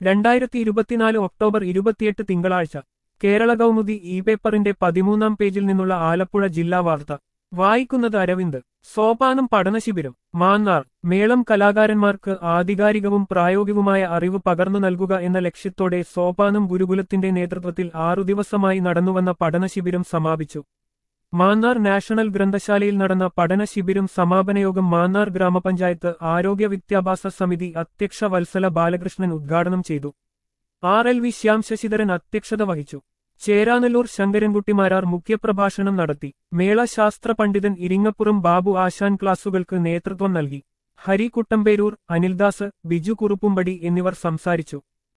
രണ്ടായിരത്തി ഇരുപത്തിനാല് ഒക്ടോബർ ഇരുപത്തിയെട്ട് തിങ്കളാഴ്ച കേരള കൗമുദി ഇ പേപ്പറിന്റെ പതിമൂന്നാം പേജിൽ നിന്നുള്ള ആലപ്പുഴ ജില്ലാ വാർത്ത വായിക്കുന്നത് അരവിന്ദ് സോപാനം പഠനശിബിരം മാന്നാർ മേളം കലാകാരന്മാർക്ക് ആധികാരികവും പ്രായോഗികവുമായ അറിവ് പകർന്നു നൽകുക എന്ന ലക്ഷ്യത്തോടെ സോപാനം ഗുരുകുലത്തിന്റെ നേതൃത്വത്തിൽ ആറു ദിവസമായി നടന്നുവന്ന പഠനശിബിരം സമാപിച്ചു മാന്നാർ നാഷണൽ ഗ്രന്ഥശാലയിൽ നടന്ന പഠന ശിബിരം സമാപനയോഗം മാന്നാർ ഗ്രാമപഞ്ചായത്ത് ആരോഗ്യ വിദ്യാഭ്യാസ സമിതി അധ്യക്ഷ വത്സല ബാലകൃഷ്ണൻ ഉദ്ഘാടനം ചെയ്തു R L V Shyam Sasidharan അധ്യക്ഷത വഹിച്ചു ചേരാനല്ലൂർ ശങ്കരൻകുട്ടിമാരാർ മുഖ്യപ്രഭാഷണം നടത്തി മേള ശാസ്ത്ര പണ്ഡിതൻ ഇരിങ്ങപ്പുറം ബാബു ആശാൻ ക്ലാസുകൾക്ക് നേതൃത്വം നൽകി ഹരി കുട്ടമ്പേരൂർ അനിൽദാസ് ബിജു കുറുപ്പുംപടി എന്നിവർ സംസാരിച്ചു